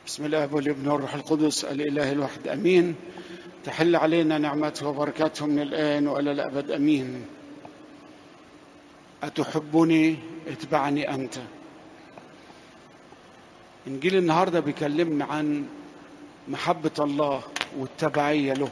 بسم الله والابن والروح القدس الاله الواحد امين تحل علينا نعمته وبركاته من الان والى الابد امين اتحبني اتبعني انت انجيل النهارده بيكلمنا عن محبه الله والتبعيه له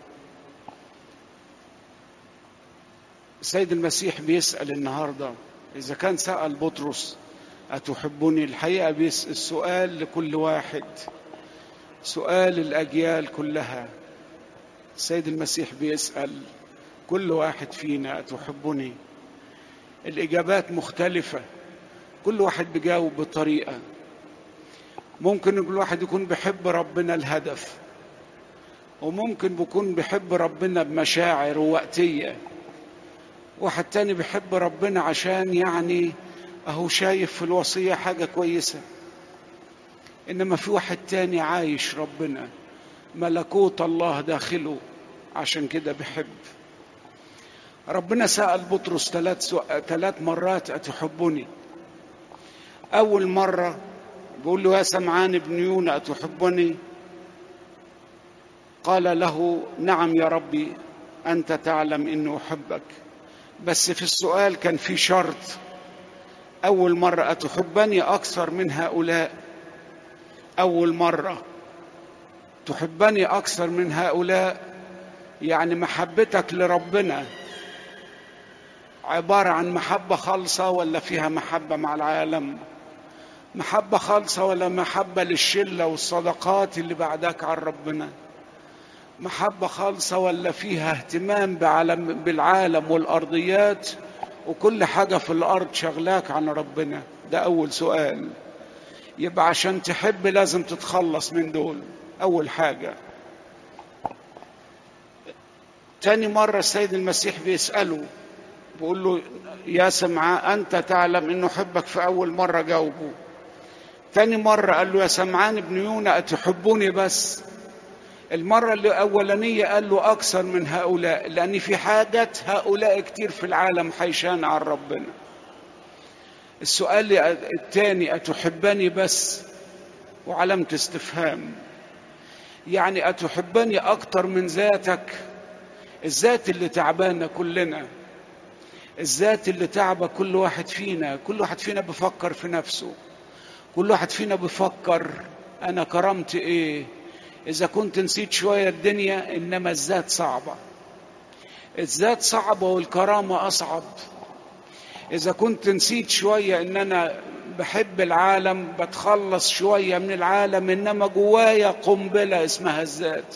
السيد المسيح بيسال النهارده اذا كان سال بطرس أتحبني الحقيقة بيسأل السؤال لكل واحد سؤال الأجيال كلها السيد المسيح بيسأل كل واحد فينا أتحبني الإجابات مختلفة كل واحد بيجاوب بطريقة ممكن كل واحد يكون بيحب ربنا الهدف وممكن بيكون بيحب ربنا بمشاعر ووقتية واحد تاني بيحب ربنا عشان يعني اهو شايف في الوصية حاجة كويسة انما في واحد تاني عايش ربنا ملكوت الله داخله عشان كده بيحب ربنا سأل بطرس ثلاث سو... ثلاث مرات أتحبني أول مرة بيقول له يا سمعان ابن يونا أتحبني قال له نعم يا ربي أنت تعلم إني أحبك بس في السؤال كان في شرط أول مرة أتحبني أكثر من هؤلاء أول مرة تحبني أكثر من هؤلاء يعني محبتك لربنا عبارة عن محبة خالصة ولا فيها محبة مع العالم محبة خالصة ولا محبة للشلة والصدقات اللي بعدك عن ربنا محبة خالصة ولا فيها اهتمام بعالم بالعالم والأرضيات وكل حاجة في الأرض شغلاك عن ربنا ده أول سؤال يبقى عشان تحب لازم تتخلص من دول أول حاجة تاني مرة السيد المسيح بيسأله بيقول له يا سمعان أنت تعلم إنه حبك في أول مرة جاوبه تاني مرة قال له يا سمعان ابن يونا أتحبوني بس المرة الأولانية قال له أكثر من هؤلاء لأن في حاجة هؤلاء كتير في العالم حيشان عن ربنا السؤال الثاني أتحبني بس وعلامة استفهام يعني أتحبني أكتر من ذاتك الذات اللي تعبانة كلنا الذات اللي تعبة كل واحد فينا كل واحد فينا بفكر في نفسه كل واحد فينا بفكر أنا كرمت إيه إذا كنت نسيت شوية الدنيا إنما الذات صعبة الذات صعبة والكرامة أصعب إذا كنت نسيت شوية إن أنا بحب العالم بتخلص شوية من العالم إنما جوايا قنبلة اسمها الذات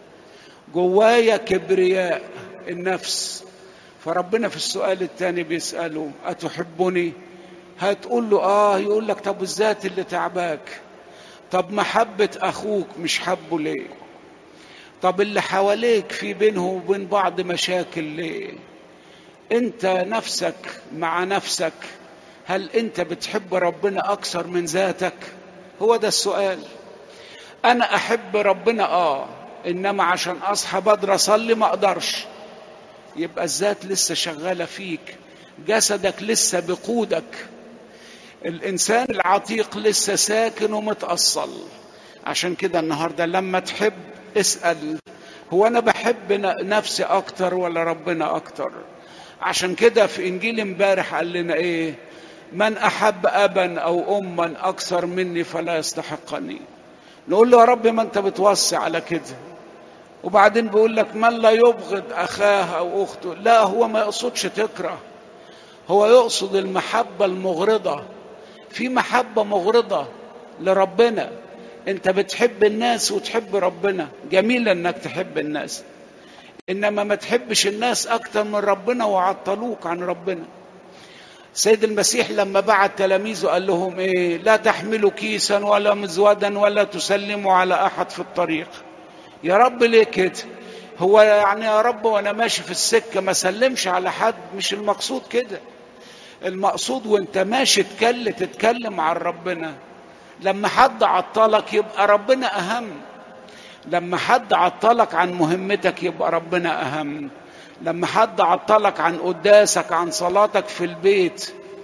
جوايا كبرياء النفس فربنا في السؤال الثاني بيسأله أتحبني هتقول له آه يقول لك طب الذات اللي تعباك طب محبة أخوك مش حبه ليه طب اللي حواليك في بينه وبين بعض مشاكل ليه انت نفسك مع نفسك هل انت بتحب ربنا اكثر من ذاتك هو ده السؤال انا احب ربنا اه انما عشان اصحى بدري اصلي ما اقدرش يبقى الذات لسه شغاله فيك جسدك لسه بقودك الانسان العتيق لسه ساكن ومتاصل عشان كده النهارده لما تحب اسال هو انا بحب نفسي اكتر ولا ربنا اكتر عشان كده في انجيل امبارح قال لنا ايه من احب ابا او اما اكثر مني فلا يستحقني نقول له يا رب ما انت بتوصي على كده وبعدين بيقول لك من لا يبغض اخاه او اخته لا هو ما يقصدش تكره هو يقصد المحبه المغرضه في محبة مغرضة لربنا انت بتحب الناس وتحب ربنا جميل انك تحب الناس انما ما تحبش الناس اكتر من ربنا وعطلوك عن ربنا سيد المسيح لما بعت تلاميذه قال لهم ايه لا تحملوا كيسا ولا مزودا ولا تسلموا على احد في الطريق يا رب ليه كده هو يعني يا رب وانا ماشي في السكه ما سلمش على حد مش المقصود كده المقصود وانت ماشي تكلم تتكلم عن ربنا لما حد عطلك يبقى ربنا اهم لما حد عطلك عن مهمتك يبقى ربنا اهم لما حد عطلك عن قداسك عن صلاتك في البيت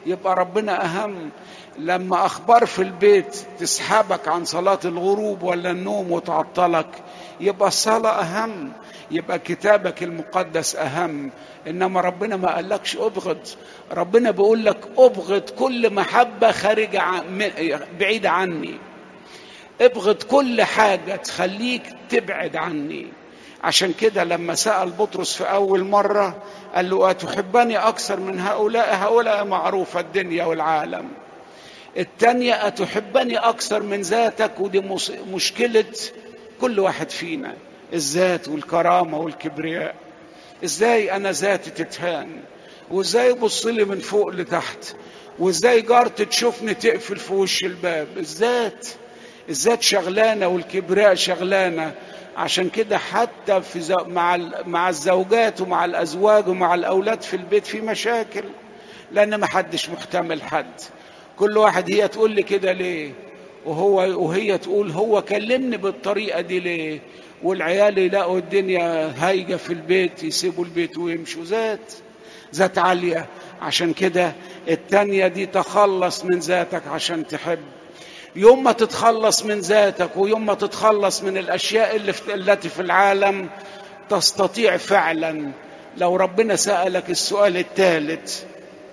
يبقى ربنا أهم لما أخبار في البيت تسحبك عن صلاة الغروب ولا النوم وتعطلك يبقى الصلاة أهم يبقى كتابك المقدس أهم إنما ربنا ما قالكش أبغض ربنا بيقول لك أبغض كل محبة خارجة عن بعيدة عني ابغض كل حاجة تخليك تبعد عني عشان كده لما سأل بطرس في أول مرة قال له أتحبني أكثر من هؤلاء هؤلاء معروفة الدنيا والعالم التانية أتحبني أكثر من ذاتك ودي مشكلة كل واحد فينا الذات والكرامة والكبرياء ازاي أنا ذاتي تتهان وازاي يبص لي من فوق لتحت وازاي جارتي تشوفني تقفل في وش الباب الذات الذات شغلانة والكبرياء شغلانة عشان كده حتى في زو... مع ال... مع الزوجات ومع الازواج ومع الاولاد في البيت في مشاكل لان ما حدش محتمل حد كل واحد هي تقول لي كده ليه وهو وهي تقول هو كلمني بالطريقه دي ليه والعيال يلاقوا الدنيا هايجه في البيت يسيبوا البيت ويمشوا ذات ذات عاليه عشان كده التانية دي تخلص من ذاتك عشان تحب يوم ما تتخلص من ذاتك ويوم ما تتخلص من الاشياء اللي في التي في العالم تستطيع فعلا لو ربنا سالك السؤال الثالث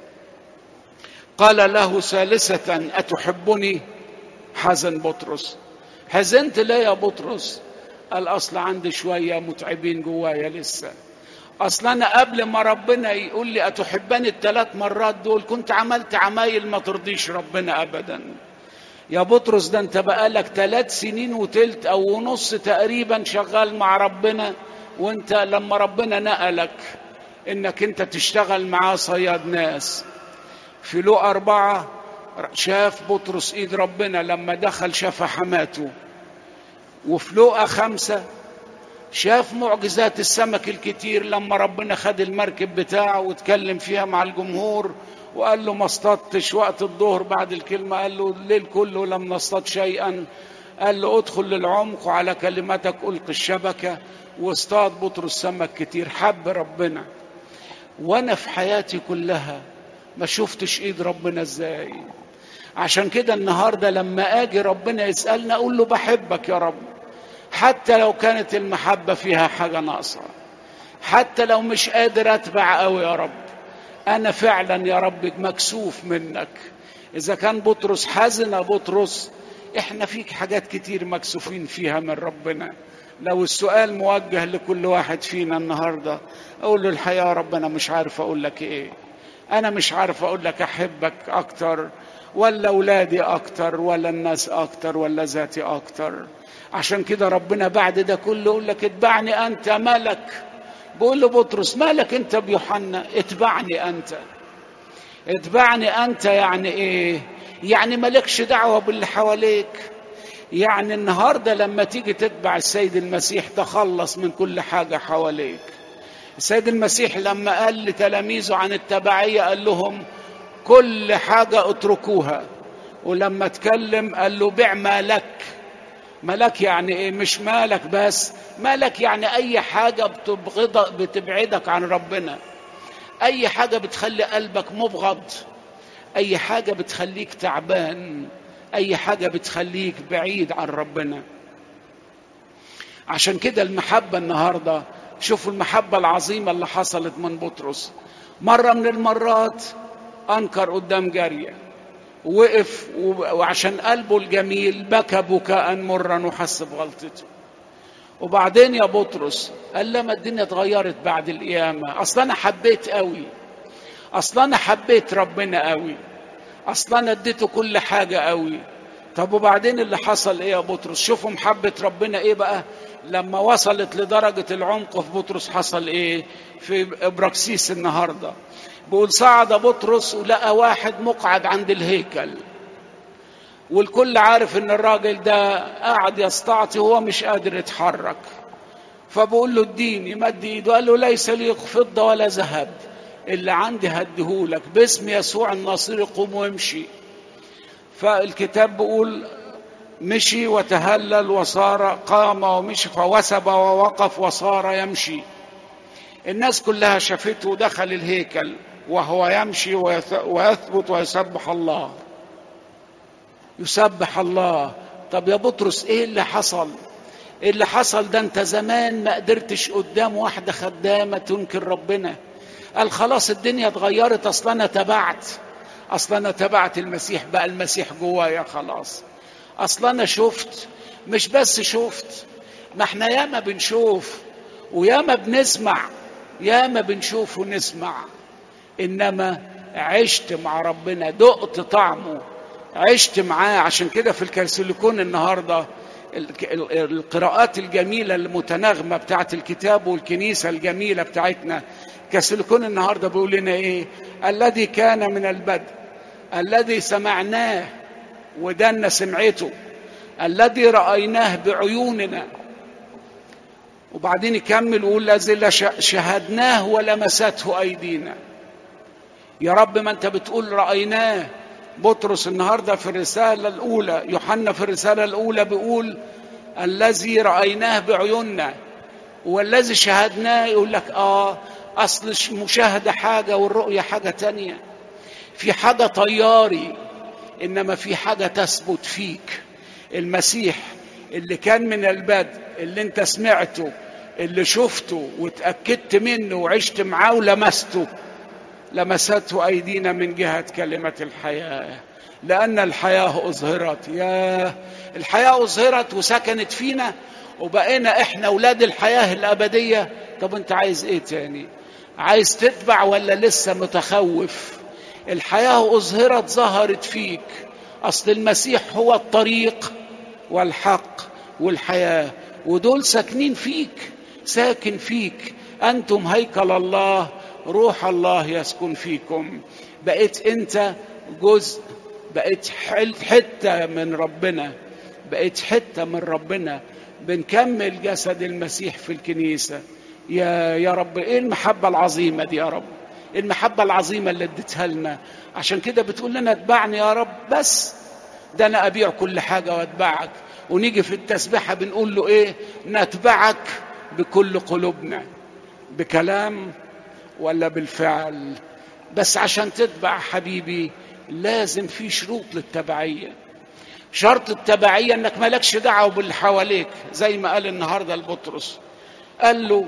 قال له ثالثة أتحبني حزن بطرس حزنت ليه يا بطرس قال أصل عندي شوية متعبين جوايا لسه أصل أنا قبل ما ربنا يقول لي أتحبني الثلاث مرات دول كنت عملت عمايل ما ترضيش ربنا أبدا يا بطرس ده أنت بقالك ثلاث سنين وتلت أو ونص تقريبا شغال مع ربنا وأنت لما ربنا نقلك إنك أنت تشتغل معاه صياد ناس في لو أربعة شاف بطرس إيد ربنا لما دخل شاف حماته وفي لوقا خمسة شاف معجزات السمك الكتير لما ربنا خد المركب بتاعه واتكلم فيها مع الجمهور وقال له ما اصطدتش وقت الظهر بعد الكلمة قال له الليل كله لم نصطاد شيئا قال له ادخل للعمق وعلى كلمتك ألقي الشبكة واصطاد بطرس سمك كتير حب ربنا وانا في حياتي كلها ما شفتش ايد ربنا ازاي عشان كده النهارده لما اجي ربنا يسالنا اقول له بحبك يا رب حتى لو كانت المحبه فيها حاجه ناقصه حتى لو مش قادر اتبع قوي يا رب انا فعلا يا رب مكسوف منك اذا كان بطرس حزن بطرس احنا فيك حاجات كتير مكسوفين فيها من ربنا لو السؤال موجه لكل واحد فينا النهارده اقول له الحقيقه يا رب انا مش عارف اقول لك ايه انا مش عارف اقول لك احبك اكتر ولا اولادي اكتر ولا الناس اكتر ولا ذاتي اكتر عشان كده ربنا بعد ده كله يقول لك اتبعني انت ملك بقول له بطرس مالك انت بيوحنا اتبعني انت اتبعني انت يعني ايه يعني مالكش دعوه باللي حواليك يعني النهارده لما تيجي تتبع السيد المسيح تخلص من كل حاجه حواليك السيد المسيح لما قال لتلاميذه عن التبعيه قال لهم كل حاجه اتركوها ولما اتكلم قال له بيع مالك مالك يعني ايه مش مالك بس مالك يعني اي حاجه بتبغضك بتبعدك عن ربنا اي حاجه بتخلي قلبك مبغض اي حاجه بتخليك تعبان اي حاجه بتخليك بعيد عن ربنا عشان كده المحبه النهارده شوفوا المحبه العظيمه اللي حصلت من بطرس مره من المرات انكر قدام جاريه وقف وعشان قلبه الجميل بكى بكاء مرا وحس بغلطته وبعدين يا بطرس قال لما الدنيا اتغيرت بعد القيامه اصل انا حبيت قوي اصل انا حبيت ربنا قوي اصل انا اديته كل حاجه قوي طب وبعدين اللي حصل ايه يا بطرس شوفوا محبه ربنا ايه بقى لما وصلت لدرجه العمق في بطرس حصل ايه في ابراكسيس النهارده بيقول صعد بطرس ولقى واحد مقعد عند الهيكل والكل عارف ان الراجل ده قاعد يستعطي وهو مش قادر يتحرك فبقول له اديني مد ايده قال له ليس لي فضه ولا ذهب اللي عندي هديهولك باسم يسوع الناصري قوم وامشي فالكتاب بيقول مشي وتهلل وصار قام ومشي فوسب ووقف وصار يمشي الناس كلها شافته ودخل الهيكل وهو يمشي ويثبت ويسبح الله يسبح الله طب يا بطرس ايه اللي حصل ايه اللي حصل ده انت زمان ما قدرتش قدام واحدة خدامة تنكر ربنا قال خلاص الدنيا اتغيرت اصل انا تبعت اصل انا تبعت المسيح بقى المسيح جوايا خلاص اصل انا شفت مش بس شفت ما احنا ياما بنشوف وياما بنسمع ياما بنشوف ونسمع انما عشت مع ربنا دقت طعمه عشت معاه عشان كده في الكرسلكون النهارده القراءات الجميله المتناغمه بتاعت الكتاب والكنيسه الجميله بتاعتنا كرسلكون النهارده بيقول لنا ايه الذي كان من البدء الذي سمعناه ودنا سمعته الذي رايناه بعيوننا وبعدين يكمل ويقول الذي شهدناه ولمسته ايدينا يا رب ما انت بتقول رايناه بطرس النهارده في الرساله الاولى يوحنا في الرساله الاولى بيقول الذي رايناه بعيوننا والذي شهدناه يقول لك اه اصل المشاهده حاجه والرؤيه حاجه تانية في حاجه طياري انما في حاجه تثبت فيك المسيح اللي كان من البدء اللي انت سمعته اللي شفته وتاكدت منه وعشت معاه ولمسته لمسته ايدينا من جهه كلمه الحياه لان الحياه اظهرت يا الحياه اظهرت وسكنت فينا وبقينا احنا اولاد الحياه الابديه طب انت عايز ايه تاني عايز تتبع ولا لسه متخوف الحياه اظهرت ظهرت فيك اصل المسيح هو الطريق والحق والحياه ودول ساكنين فيك ساكن فيك انتم هيكل الله روح الله يسكن فيكم بقيت انت جزء بقيت حته من ربنا بقيت حته من ربنا بنكمل جسد المسيح في الكنيسه يا يا رب ايه المحبه العظيمه دي يا رب المحبه العظيمه اللي اديتها لنا عشان كده بتقول لنا اتبعني يا رب بس ده انا ابيع كل حاجه واتبعك ونيجي في التسبيحه بنقول له ايه نتبعك بكل قلوبنا بكلام ولا بالفعل بس عشان تتبع حبيبي لازم في شروط للتبعيه شرط التبعيه انك مالكش دعوه باللي حواليك زي ما قال النهارده البطرس قال له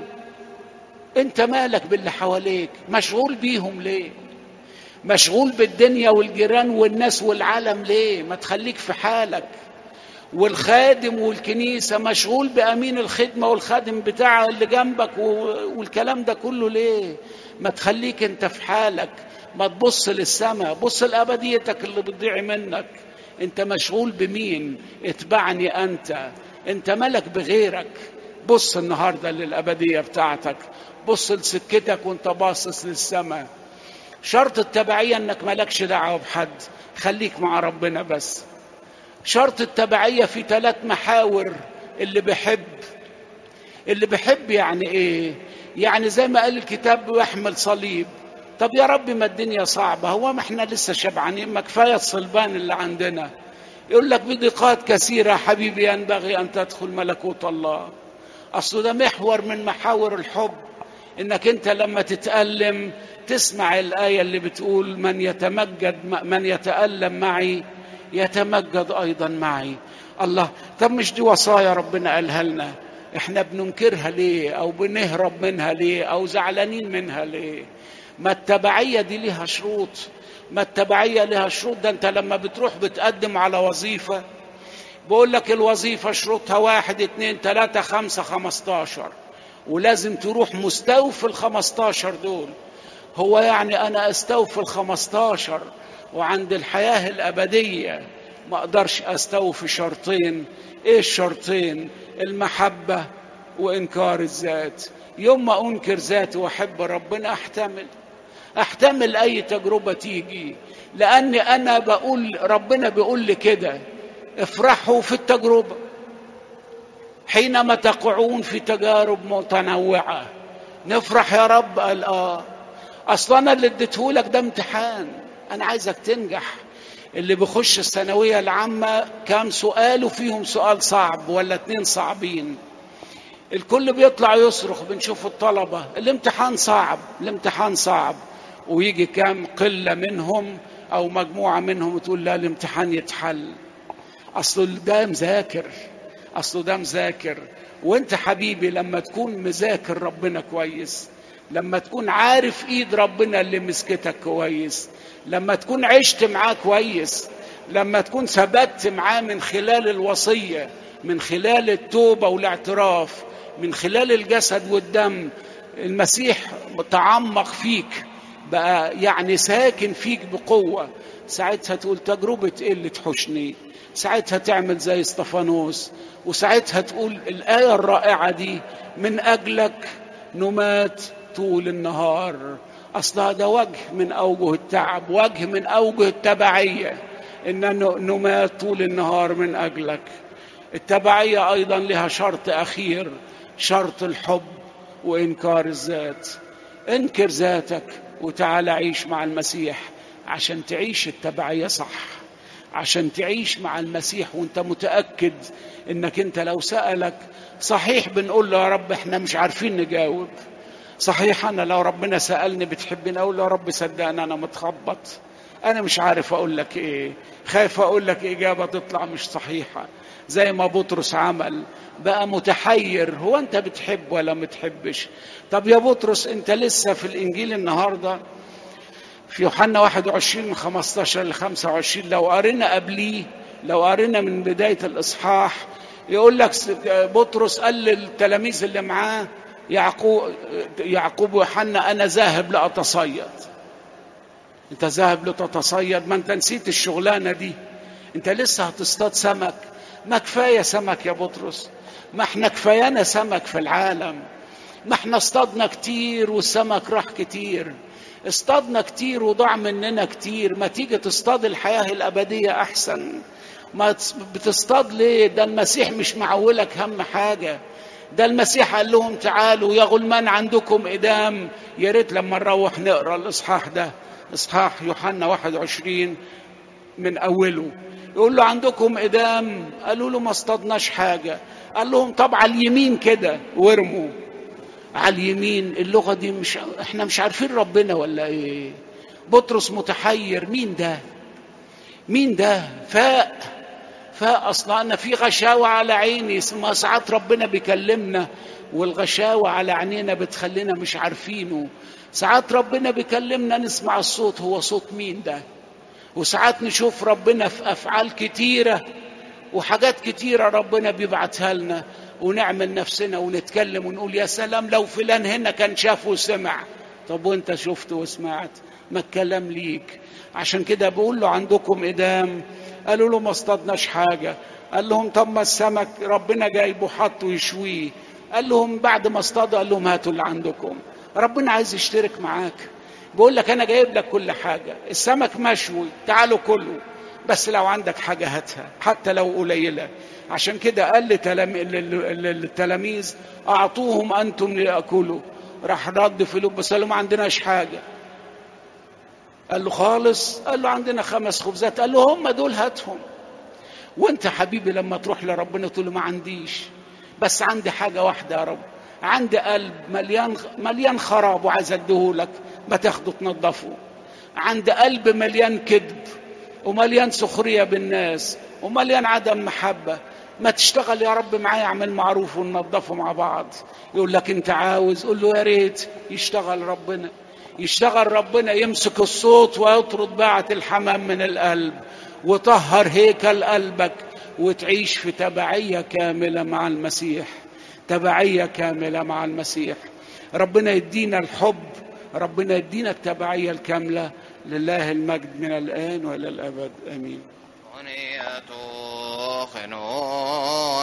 انت مالك باللي حواليك مشغول بيهم ليه مشغول بالدنيا والجيران والناس والعالم ليه ما تخليك في حالك والخادم والكنيسة مشغول بأمين الخدمة والخادم بتاعه اللي جنبك والكلام ده كله ليه ما تخليك انت في حالك ما تبص للسماء بص لأبديتك اللي بتضيع منك انت مشغول بمين اتبعني انت انت ملك بغيرك بص النهارده للأبدية بتاعتك بص لسكتك وانت باصص للسماء شرط التبعية انك مالكش دعوة بحد خليك مع ربنا بس شرط التبعية في ثلاث محاور اللي بحب اللي بحب يعني ايه يعني زي ما قال الكتاب ويحمل صليب طب يا رب ما الدنيا صعبة هو ما احنا لسه شبعانين ما كفاية الصلبان اللي عندنا يقول لك بضيقات كثيرة حبيبي ينبغي أن تدخل ملكوت الله أصل ده محور من محاور الحب إنك أنت لما تتألم تسمع الآية اللي بتقول من يتمجد من يتألم معي يتمجد ايضا معي الله طب مش دي وصايا ربنا قالها لنا احنا بننكرها ليه او بنهرب منها ليه او زعلانين منها ليه ما التبعيه دي ليها شروط ما التبعيه ليها شروط ده انت لما بتروح بتقدم على وظيفه بقول لك الوظيفه شروطها واحد اتنين تلاته خمسه خمستاشر ولازم تروح مستوفي الخمستاشر دول هو يعني انا استوفي الخمستاشر وعند الحياة الأبدية ما أقدرش أستوفي شرطين إيه الشرطين المحبة وإنكار الذات يوم ما أنكر ذاتي وأحب ربنا أحتمل أحتمل أي تجربة تيجي لأني أنا بقول ربنا بيقول لي كده افرحوا في التجربة حينما تقعون في تجارب متنوعة نفرح يا رب قال آه أصلا أنا اللي اديتهولك ده امتحان انا عايزك تنجح اللي بيخش الثانويه العامه كام سؤال وفيهم سؤال صعب ولا اتنين صعبين الكل بيطلع يصرخ بنشوف الطلبه الامتحان صعب الامتحان صعب ويجي كام قلة منهم أو مجموعة منهم تقول لا الامتحان يتحل أصل ده مذاكر أصله ده مذاكر وانت حبيبي لما تكون مذاكر ربنا كويس لما تكون عارف ايد ربنا اللي مسكتك كويس لما تكون عشت معاه كويس لما تكون ثبت معاه من خلال الوصية من خلال التوبة والاعتراف من خلال الجسد والدم المسيح تعمق فيك بقى يعني ساكن فيك بقوة ساعتها تقول تجربة ايه اللي تحشني ساعتها تعمل زي استفانوس وساعتها تقول الآية الرائعة دي من أجلك نمات طول النهار أصلها ده وجه من أوجه التعب وجه من أوجه التبعية إن نمات طول النهار من أجلك التبعية أيضا لها شرط أخير شرط الحب وإنكار الذات انكر ذاتك وتعال عيش مع المسيح عشان تعيش التبعية صح عشان تعيش مع المسيح وانت متأكد انك انت لو سألك صحيح بنقول له يا رب احنا مش عارفين نجاوب صحيح انا لو ربنا سألني بتحبني اقول له يا رب صدقني انا متخبط انا مش عارف اقول لك ايه خايف اقول لك اجابة تطلع مش صحيحة زي ما بطرس عمل بقى متحير هو انت بتحب ولا متحبش طب يا بطرس انت لسه في الانجيل النهارده في يوحنا 21 من 15 ل 25 لو قرينا قبليه لو قرينا من بدايه الاصحاح يقول لك بطرس قال للتلاميذ اللي معاه يعقوب يعقوب ويوحنا انا ذاهب لاتصيد انت ذاهب لتتصيد ما انت نسيت الشغلانه دي انت لسه هتصطاد سمك ما كفايه سمك يا بطرس ما احنا كفايانا سمك في العالم ما احنا اصطادنا كتير والسمك راح كتير اصطادنا كتير وضاع مننا كتير ما تيجي تصطاد الحياة الأبدية أحسن ما بتصطاد ليه ده المسيح مش معولك هم حاجة ده المسيح قال لهم تعالوا يا غلمان عندكم إدام يا ريت لما نروح نقرا الإصحاح ده إصحاح يوحنا 21 من أوله يقول له عندكم إدام قالوا له ما اصطادناش حاجة قال لهم طب على اليمين كده وارموا على اليمين اللغة دي مش احنا مش عارفين ربنا ولا ايه بطرس متحير مين ده مين ده فاق فاق اصلا انا في غشاوة على عيني ما ساعات ربنا بيكلمنا والغشاوة على عينينا بتخلينا مش عارفينه ساعات ربنا بيكلمنا نسمع الصوت هو صوت مين ده وساعات نشوف ربنا في افعال كتيره وحاجات كتيره ربنا بيبعتها لنا ونعمل نفسنا ونتكلم ونقول يا سلام لو فلان هنا كان شاف وسمع طب وانت شفت وسمعت ما الكلام ليك عشان كده بقول له عندكم ادام قالوا له ما اصطادناش حاجه قال لهم طب ما السمك ربنا جايبه حطه يشويه قال لهم بعد ما اصطادوا قال لهم هاتوا اللي عندكم ربنا عايز يشترك معاك بقول لك انا جايب لك كل حاجه السمك مشوي تعالوا كله بس لو عندك حاجه هاتها حتى لو قليله عشان كده قال للتلاميذ اعطوهم انتم لياكلوا راح رد فيلوب بس قال له ما عندناش حاجه قال له خالص قال له عندنا خمس خبزات قال له هم دول هاتهم وانت حبيبي لما تروح لربنا تقول له ما عنديش بس عندي حاجه واحده يا رب عندي قلب مليان مليان خراب وعايز اديهولك ما تاخده تنظفه عندي قلب مليان كذب ومليان سخريه بالناس ومليان عدم محبه ما تشتغل يا رب معايا اعمل معروف وننظفه مع بعض يقول لك انت عاوز قول له يا ريت يشتغل ربنا يشتغل ربنا يمسك الصوت ويطرد باعة الحمام من القلب وطهر هيكل قلبك وتعيش في تبعية كاملة مع المسيح تبعية كاملة مع المسيح ربنا يدينا الحب ربنا يدينا التبعية الكاملة لله المجد من الآن وإلى الأبد آمين